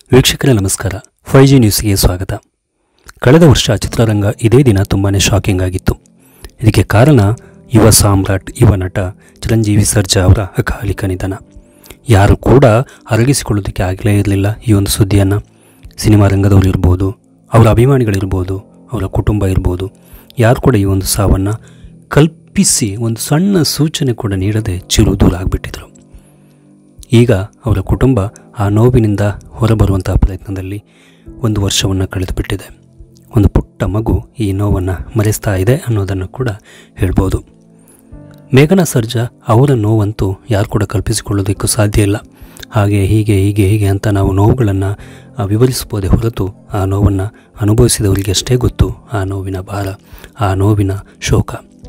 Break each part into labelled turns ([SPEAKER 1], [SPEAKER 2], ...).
[SPEAKER 1] ವೀಕ್ಷಕರೇ ನಮಸ್ಕಾರ five G ನ್ಯೂಸ್ಗೆ ಸ್ವಾಗತ ಕಳೆದ ವರ್ಷ ಚಿತ್ರರಂಗ ಇದೇ ದಿನ ತುಂಬಾ ಶಾಕಿಂಗ್ ಆಗಿತ್ತು ಇದಕ್ಕೆ ಕಾರಣ ಯುವ ಸಾಮ್ರಾಟ್ ಯುವ ನಟ ಚಿರಂಜೀವಿ ಸರ್ಜಾ ಅವರ ಅಕಾಲಿಕ ನಿಧನ ಯಾರು ಕೂಡ ಅರಗಿಸಿಕೊಳ್ಳೋದಕ್ಕೆ ಆಗಲೇ ಇರಲಿಲ್ಲ ಈ ಒಂದು ಸುದ್ದಿಯನ್ನು ಸಿನಿಮಾ ರಂಗದವರು ಇರ್ಬೋದು ಅವರ ಅಭಿಮಾನಿಗಳಿರ್ಬೋದು ಅವರ ಕುಟುಂಬ ಇರ್ಬೋದು ಯಾರು ಕೂಡ ಈ ಒಂದು ಸಾವನ್ನು ಕಲ್ಪಿಸಿ ಒಂದು ಸಣ್ಣ ಸೂಚನೆ ಕೂಡ ನೀಡದೆ ಚಿರು ದೂರ ಆಗಿಬಿಟ್ಟಿದ್ರು ಈಗ ಅವರ ಕುಟುಂಬ ಆ ನೋವಿನಿಂದ ಹೊರಬರುವಂತಹ ಪ್ರಯತ್ನದಲ್ಲಿ ಒಂದು ವರ್ಷವನ್ನು ಕಳೆದುಬಿಟ್ಟಿದೆ ಒಂದು ಪುಟ್ಟ ಮಗು ಈ ನೋವನ್ನು ಮರೆಸ್ತಾ ಇದೆ ಅನ್ನೋದನ್ನು ಕೂಡ ಹೇಳ್ಬೋದು ಮೇಘನಾ ಸರ್ಜಾ ಅವರ ನೋವಂತೂ ಯಾರು ಕೂಡ ಕಲ್ಪಿಸಿಕೊಳ್ಳೋದಕ್ಕೂ ಸಾಧ್ಯ ಇಲ್ಲ ಹಾಗೆ ಹೀಗೆ ಹೀಗೆ ಹೀಗೆ ಅಂತ ನಾವು ನೋವುಗಳನ್ನು ವಿವರಿಸ್ಬೋದೇ ಹೊರತು ಆ ನೋವನ್ನು ಅನುಭವಿಸಿದವರಿಗೆ ಅಷ್ಟೇ ಗೊತ್ತು ಆ ನೋವಿನ ಭಾರ ಆ ನೋವಿನ ಶೋಕ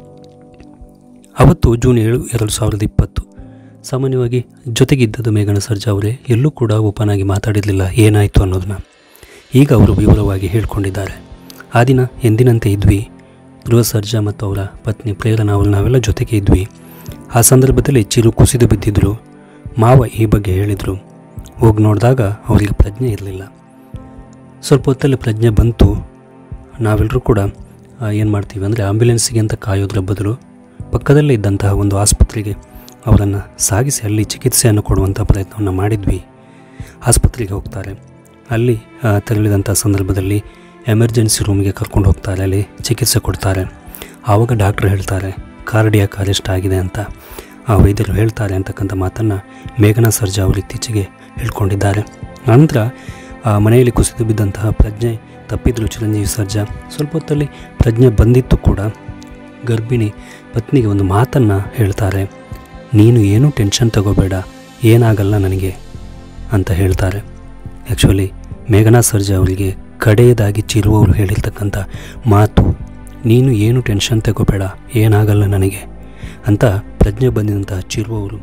[SPEAKER 1] ಅವತ್ತು ಜೂನ್ ಏಳು ಎರಡು ಸಾವಿರದ ಇಪ್ಪತ್ತು ಸಾಮಾನ್ಯವಾಗಿ ಜೊತೆಗಿದ್ದದ್ದು ಮೇಘನ ಸರ್ಜಾ ಅವರೇ ಎಲ್ಲೂ ಕೂಡ ಓಪನ್ ಆಗಿ ಮಾತಾಡಿರಲಿಲ್ಲ ಏನಾಯಿತು ಅನ್ನೋದನ್ನ ಈಗ ಅವರು ವಿವರವಾಗಿ ಹೇಳ್ಕೊಂಡಿದ್ದಾರೆ ಆ ದಿನ ಎಂದಿನಂತೆ ಇದ್ವಿ ಧ್ರುವ ಸರ್ಜಾ ಮತ್ತು ಅವರ ಪತ್ನಿ ಪ್ರೇರಣಾ ಅವರು ನಾವೆಲ್ಲ ಜೊತೆಗೆ ಇದ್ವಿ ಆ ಸಂದರ್ಭದಲ್ಲಿ ಚಿರು ಕುಸಿದು ಬಿದ್ದಿದ್ರು ಮಾವ ಈ ಬಗ್ಗೆ ಹೇಳಿದರು ಹೋಗಿ ನೋಡಿದಾಗ ಅವರಿಗೆ ಪ್ರಜ್ಞೆ ಇರಲಿಲ್ಲ ಸ್ವಲ್ಪ ಹೊತ್ತಲ್ಲಿ ಪ್ರಜ್ಞೆ ಬಂತು ನಾವೆಲ್ಲರೂ ಕೂಡ ಏನು ಮಾಡ್ತೀವಿ ಅಂದರೆ ಆಂಬ್ಯುಲೆನ್ಸಿಗೆ ಅಂತ ಕಾಯೋದ್ರ ಬದಲು ಪಕ್ಕದಲ್ಲೇ ಇದ್ದಂತಹ ಒಂದು ಆಸ್ಪತ್ರೆಗೆ ಅವರನ್ನು ಸಾಗಿಸಿ ಅಲ್ಲಿ ಚಿಕಿತ್ಸೆಯನ್ನು ಕೊಡುವಂಥ ಪ್ರಯತ್ನವನ್ನು ಮಾಡಿದ್ವಿ ಆಸ್ಪತ್ರೆಗೆ ಹೋಗ್ತಾರೆ ಅಲ್ಲಿ ಆ, ತೆರಳಿದಂಥ ಸಂದರ್ಭದಲ್ಲಿ ಎಮರ್ಜೆನ್ಸಿ ರೂಮಿಗೆ ಕರ್ಕೊಂಡು ಹೋಗ್ತಾರೆ ಅಲ್ಲಿ ಚಿಕಿತ್ಸೆ ಕೊಡ್ತಾರೆ ಆವಾಗ ಡಾಕ್ಟ್ರು ಹೇಳ್ತಾರೆ ಕಾರ್ಡಿಯಾಕ್ ಅರೆಸ್ಟ್ ಆಗಿದೆ ಅಂತ ಆ ವೈದ್ಯರು ಹೇಳ್ತಾರೆ ಅಂತಕ್ಕಂಥ ಮಾತನ್ನು ಮೇಘನಾ ಸರ್ಜಾ ಅವರು ಇತ್ತೀಚೆಗೆ ಹೇಳ್ಕೊಂಡಿದ್ದಾರೆ ನಂತರ ಆ ಮನೆಯಲ್ಲಿ ಕುಸಿದು ಬಿದ್ದಂತಹ ಪ್ರಜ್ಞೆ ತಪ್ಪಿದ್ರು ಚಿರಂಜೀವಿ ಸರ್ಜಾ ಸ್ವಲ್ಪ ಹೊತ್ತಲ್ಲಿ ಪ್ರಜ್ಞೆ ಬಂದಿತ್ತು ಕೂಡ ಗರ್ಭಿಣಿ ಪತ್ನಿಗೆ ಒಂದು ಮಾತನ್ನು ಹೇಳ್ತಾರೆ ನೀನು ಏನೂ ಟೆನ್ಷನ್ ತಗೋಬೇಡ ಏನಾಗಲ್ಲ ನನಗೆ ಅಂತ ಹೇಳ್ತಾರೆ ಆ್ಯಕ್ಚುಲಿ ಮೇಘನಾ ಸರ್ಜಾ ಅವರಿಗೆ ಕಡೆಯದಾಗಿ ಚಿರುವವರು ಹೇಳಿರ್ತಕ್ಕಂಥ ಮಾತು ನೀನು ಏನು ಟೆನ್ಷನ್ ತಗೋಬೇಡ ಏನಾಗಲ್ಲ ನನಗೆ ಅಂತ ಪ್ರಜ್ಞೆ ಬಂದಿದಂತಹ ಚಿರುವವರು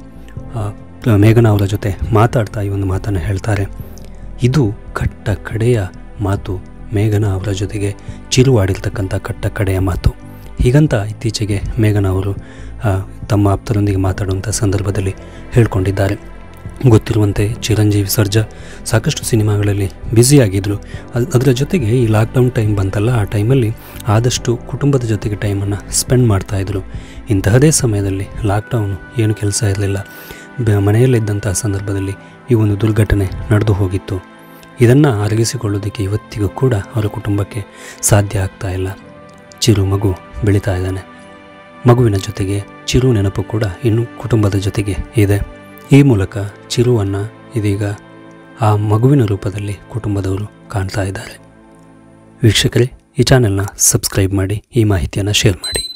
[SPEAKER 1] ಆ, ಮೇಘನಾ ಅವರ ಜೊತೆ ಮಾತಾಡ್ತಾ ಈ ಒಂದು ಮಾತನ್ನು ಹೇಳ್ತಾರೆ ಇದು ಕಟ್ಟ ಕಡೆಯ ಮಾತು ಮೇಘನಾ ಅವರ ಜೊತೆಗೆ ಚಿರು ಆಡಿರ್ತಕ್ಕಂಥ ಕಟ್ಟ ಕಡೆಯ ಮಾತು ಹೀಗಂತ ಇತ್ತೀಚೆಗೆ ಮೇಘನಾ ಅವರು ಆ, ತಮ್ಮ ಆಪ್ತರೊಂದಿಗೆ ಮಾತಾಡುವಂಥ ಸಂದರ್ಭದಲ್ಲಿ ಹೇಳ್ಕೊಂಡಿದ್ದಾರೆ ಗೊತ್ತಿರುವಂತೆ ಚಿರಂಜೀವಿ ಸರ್ಜಾ ಸಾಕಷ್ಟು ಸಿನಿಮಾಗಳಲ್ಲಿ ಬ್ಯುಸಿಯಾಗಿದ್ದರು ಅದ್- ಅದರ ಜೊತೆಗೆ ಈ ಲಾಕ್ಡೌನ್ ಟೈಮ್ ಬಂತಲ್ಲ ಆ ಟೈಮಲ್ಲಿ ಆದಷ್ಟು ಕುಟುಂಬದ ಜೊತೆಗೆ ಟೈಮನ್ನು ಸ್ಪೆಂಡ್ ಮಾಡ್ತಾಯಿದ್ರು ಇಂತಹದೇ ಸಮಯದಲ್ಲಿ ಲಾಕ್ಡೌನು ಏನು ಕೆಲಸ ಇರಲಿಲ್ಲ ಬ- ಮನೆಯಲ್ಲಿದ್ದಂತಹ ಸಂದರ್ಭದಲ್ಲಿ ಈ ಒಂದು ದುರ್ಘಟನೆ ನಡೆದು ಹೋಗಿತ್ತು ಇದನ್ನು ಅರಗಿಸಿಕೊಳ್ಳೋದಕ್ಕೆ ಇವತ್ತಿಗೂ ಕೂಡ ಅವರ ಕುಟುಂಬಕ್ಕೆ ಸಾಧ್ಯ ಆಗ್ತಾ ಇಲ್ಲ ಚಿರು ಮಗು ಬೆಳೀತಾ ಇದ್ದಾನೆ ಮಗುವಿನ ಜೊತೆಗೆ ಚಿರು ನೆನಪು ಕೂಡ ಇನ್ನು ಕುಟುಂಬದ ಜೊತೆಗೆ ಇದೆ ಈ ಮೂಲಕ ಚಿರುವನ್ನು ಇದೀಗ ಆ ಮಗುವಿನ ರೂಪದಲ್ಲಿ ಕುಟುಂಬದವರು ಕಾಣ್ತಾ ಇದ್ದಾರೆ ವೀಕ್ಷಕರೇ ಈ ಚಾನೆಲ್ನ ಸಬ್ಸ್ಕ್ರೈಬ್ ಮಾಡಿ ಈ ಮಾಹಿತಿಯನ್ನು ಶೇರ್ ಮಾಡಿ